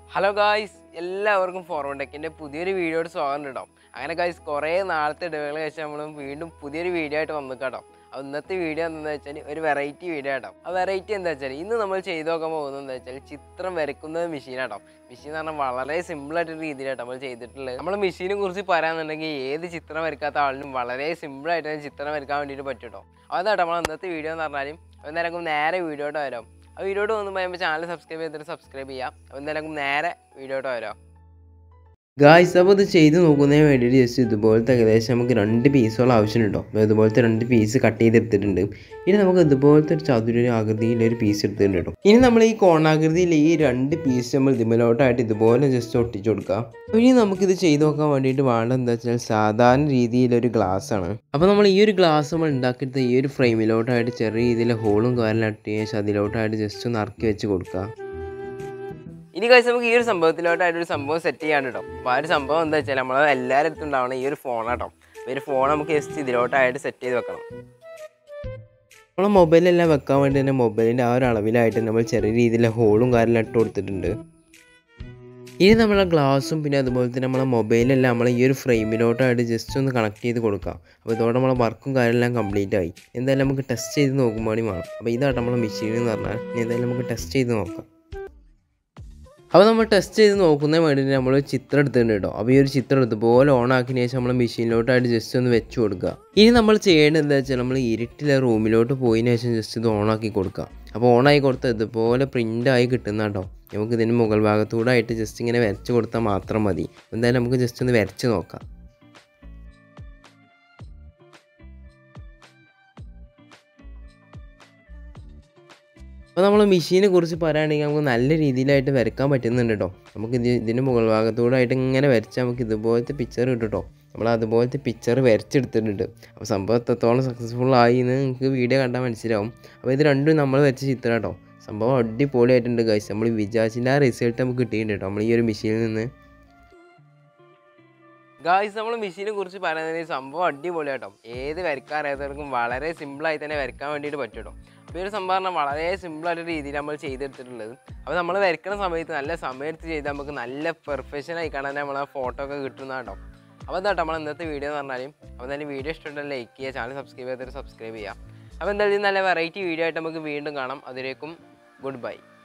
hello guys എല്ലാവർക്കും forward ടെക്കിൻ്റെ പുതിയൊരു വീഡിയോയുടെ സ്വാഗതം കേട്ടോ അങ്ങനെ ഗായ്സ് കുറേ നാളത്തെ ഇടവേള കഴിച്ച് നമ്മൾ വീണ്ടും പുതിയൊരു വീഡിയോ ആയിട്ട് വന്നു കേട്ടോ അപ്പോൾ ഇന്നത്തെ വീഡിയോ എന്താണെന്ന് വെച്ചാൽ ഒരു വെറൈറ്റി വീഡിയോ ആട്ടോ ആ വെറൈറ്റി എന്താ വെച്ചാൽ ഇന്ന് നമ്മൾ ചെയ്തു നോക്കാൻ പോകുന്നത് എന്താ വെച്ചാൽ ചിത്രം വരയ്ക്കുന്നത് മെഷീനാട്ടോ മെഷീൻ എന്ന് പറഞ്ഞാൽ വളരെ സിമ്പിളായിട്ടൊരു രീതിയിലാട്ടോ നമ്മൾ ചെയ്തിട്ടുള്ളത് നമ്മൾ മെഷീനെ കുറിച്ച് പറയാന്നുണ്ടെങ്കിൽ ഏത് ചിത്രം വരയ്ക്കാത്ത ആളിനും വളരെ സിമ്പിളായിട്ട് തന്നെ ചിത്രം വരയ്ക്കാൻ വേണ്ടിയിട്ട് പറ്റും കേട്ടോ അതാട്ടോ നമ്മൾ ഇന്നത്തെ വീഡിയോ എന്ന് പറഞ്ഞാലും അന്നേരം നേരെ വീഡിയോട്ട് വരാം ആ വീഡിയോട്ട് വന്നു കഴിയുമ്പോൾ ചാനൽ സബ്സ്ക്രൈബ് ചെയ്തിട്ട് സബ്സ്ക്രൈബ് ചെയ്യാം അപ്പോൾ എന്തായാലും നേരെ വീഡിയോട്ട് വരാം ഗായ്സ് അപ്പോൾ ഇത് ചെയ്ത് നോക്കുന്നതിന് വേണ്ടിയിട്ട് ജസ്റ്റ് ഇതുപോലത്തെ ഏകദേശം നമുക്ക് രണ്ട് പീസുകൾ ആവശ്യമുണ്ടോ അപ്പോൾ ഇതുപോലത്തെ രണ്ട് പീസ് കട്ട് ചെയ്തെടുത്തിട്ടുണ്ട് ഇനി നമുക്ക് ഇതുപോലത്തെ ഒരു ചതുര ആകൃതിയിൽ ഒരു പീസ് എടുത്തിട്ടുണ്ട് കേട്ടോ ഇനി നമ്മൾ ഈ കോണാകൃതിയിൽ ഈ രണ്ട് പീസ് നമ്മൾ ഇതിമലോട്ടായിട്ട് ഇതുപോലെ ജസ്റ്റ് ഒട്ടിച്ചു കൊടുക്കാം അപ്പോൾ ഇനി നമുക്കിത് ചെയ്ത് നോക്കാൻ വേണ്ടിയിട്ട് വേണ്ടത് എന്താ വെച്ചാൽ സാധാരണ രീതിയിലൊരു ഗ്ലാസ് ആണ് അപ്പോൾ നമ്മൾ ഈ ഒരു ഗ്ലാസ് നമ്മൾ ഉണ്ടാക്കിയിട്ട് ഈ ഒരു ഫ്രെയിമിലോട്ടായിട്ട് ചെറിയ രീതിയിൽ ഹോളും കാര്യം ഇട്ട് ശേഷം അതിലോട്ടായിട്ട് ജസ്റ്റ് ഒന്ന് ഇറക്കി വെച്ച് കൊടുക്കുക ഇനി കഴിച്ച് നമുക്ക് ഈ ഒരു സംഭവത്തിലോട്ടായിട്ട് ഒരു സംഭവം സെറ്റ് ചെയ്യാൻ കേട്ടോ അപ്പോൾ ആ ഒരു സംഭവം എന്താ വെച്ചാൽ നമ്മൾ എല്ലാവരും അടുത്തും ഉണ്ടാവണം ഈ ഒരു ഫോണാട്ടോ അപ്പോൾ ഈ ഒരു ഫോൺ നമുക്ക് ജസ്റ്റ് ഇതിലോട്ടായിട്ട് സെറ്റ് ചെയ്ത് വെക്കണം നമ്മളെ മൊബൈലെല്ലാം വെക്കാൻ വേണ്ടി തന്നെ മൊബൈലിൻ്റെ ആ ഒരു അളവിലായിട്ട് നമ്മൾ ചെറിയ രീതിയിൽ ഹോളും കാര്യമെല്ലാം ഇട്ട് കൊടുത്തിട്ടുണ്ട് ഇനി നമ്മളെ ഗ്ലാസും പിന്നെ അതുപോലെ തന്നെ നമ്മളെ മൊബൈലെല്ലാം നമ്മൾ ഈ ഒരു ഫ്രെയിമിലോട്ടായിട്ട് ജസ്റ്റ് ഒന്ന് കണക്ട് ചെയ്ത് കൊടുക്കാം അപ്പോൾ ഇതോടെ നമ്മളെ വർക്കും കാര്യമെല്ലാം കംപ്ലീറ്റ് ആയി എന്തായാലും നമുക്ക് ടെസ്റ്റ് ചെയ്ത് നോക്കുമ്പോൾ വേണം അപ്പോൾ ഇതാണ് നമ്മളെ മെഷീൻ എന്ന് പറഞ്ഞാൽ ഇനി എന്തായാലും നമുക്ക് ടെസ്റ്റ് ചെയ്ത് നോക്കാം അപ്പോൾ നമ്മൾ ടെസ്റ്റ് ചെയ്ത് നോക്കുന്നതിന് വേണ്ടിയിട്ട് നമ്മൾ ഒരു ചിത്രം എടുത്തിട്ടുണ്ട് കേട്ടോ അപ്പോൾ ഈ ഒരു ചിത്രം ഇതുപോലെ ഓൺ ആക്കിയതിന് ശേഷം നമ്മൾ മെഷീനിലോട്ടായിട്ട് ജസ്റ്റ് ഒന്ന് വെച്ച് കൊടുക്കുക ഇനി നമ്മൾ ചെയ്യേണ്ടത് എന്താ വെച്ചാൽ നമ്മൾ ഇരുട്ടിലെ റൂമിലോട്ട് പോയതിന് ശേഷം ജസ്റ്റ് ഇത് ഓൺ ആക്കി കൊടുക്കുക അപ്പോൾ ഓൺ ആയി കൊടുത്താൽ ഇതുപോലെ പ്രിൻ്റ് ആയി കിട്ടുന്ന കേട്ടോ നമുക്ക് ഇതിന് മുകൾ ഭാഗത്തൂടെ ആയിട്ട് ജസ്റ്റ് ഇങ്ങനെ വരച്ച് കൊടുത്താൽ മാത്രം മതി എന്തായാലും നമുക്ക് ജസ്റ്റ് ഒന്ന് വരച്ച് നോക്കാം അപ്പോൾ നമ്മൾ മെഷീനെ കുറിച്ച് പറയുകയാണെങ്കിൽ നമുക്ക് നല്ല രീതിയിലായിട്ട് വരയ്ക്കാൻ പറ്റുന്നുണ്ട് കേട്ടോ നമുക്ക് ഇത് ഇതിൻ്റെ മുകൾ ഭാഗത്തൂടെ ആയിട്ട് ഇങ്ങനെ വരച്ചാൽ നമുക്ക് ഇതുപോലത്തെ പിക്ചർ കിട്ടും കേട്ടോ നമ്മൾ അതുപോലത്തെ പിക്ചർ വരച്ചെടുത്തിട്ടുണ്ട് അപ്പോൾ സംഭവം എത്രത്തോളം സക്സസ്ഫുൾ ആയി എന്ന് നിങ്ങൾക്ക് വീഡിയോ കണ്ടാൽ മനസ്സിലാവും അപ്പോൾ ഇത് രണ്ടും നമ്മൾ വരച്ച ചിത്രം കേട്ടോ സംഭവം അടിപൊളിയായിട്ടുണ്ട് ഗൈസ് നമ്മൾ വിചാരിച്ചില്ല ആ റിസൾട്ട് നമുക്ക് കിട്ടിയിട്ടുണ്ട് കേട്ടോ നമ്മൾ ഈ ഒരു മെഷീനിൽ നിന്ന് ഗായ്സ് നമ്മൾ മെഷീനെ കുറിച്ച് പറയുന്നത് ഈ സംഭവം അടിപൊളിയാട്ടോ ഏത് വരയ്ക്കാൻ അറിയാത്തവർക്കും വളരെ സിമ്പിളായി തന്നെ വരയ്ക്കാൻ വേണ്ടിയിട്ട് പറ്റും കേട്ടോ അപ്പോൾ ഈ ഒരു സംഭവം പറഞ്ഞാൽ വളരെ സിമ്പിളായിട്ട് രീതിയിൽ നമ്മൾ ചെയ്തെടുത്തിട്ടുള്ളത് അപ്പോൾ നമ്മൾ വരയ്ക്കുന്ന സമയത്ത് നല്ല സമയത്ത് ചെയ്താൽ നമുക്ക് നല്ല പെർഫെക്ഷൻ ആയി കാണാൻ നമ്മളെ ഫോട്ടോ ഒക്കെ കിട്ടുന്ന കേട്ടോ അപ്പോൾ എന്താട്ടോ നമ്മൾ ഇന്നത്തെ വീഡിയോ എന്ന് പറഞ്ഞാലും അപ്പോൾ എന്തായാലും വീഡിയോ ഇഷ്ടമുണ്ടെങ്കിൽ ലൈക്ക് ചെയ്യുക ചാനൽ സബ്സ്ക്രൈബ് ചെയ്തിട്ട് സബ്സ്ക്രൈബ് ചെയ്യുക അപ്പോൾ എന്തായാലും നല്ല വെറൈറ്റി വീഡിയോ ആയിട്ട് നമുക്ക് വീണ്ടും കാണാം അതിലേക്കും ഗുഡ് ബൈ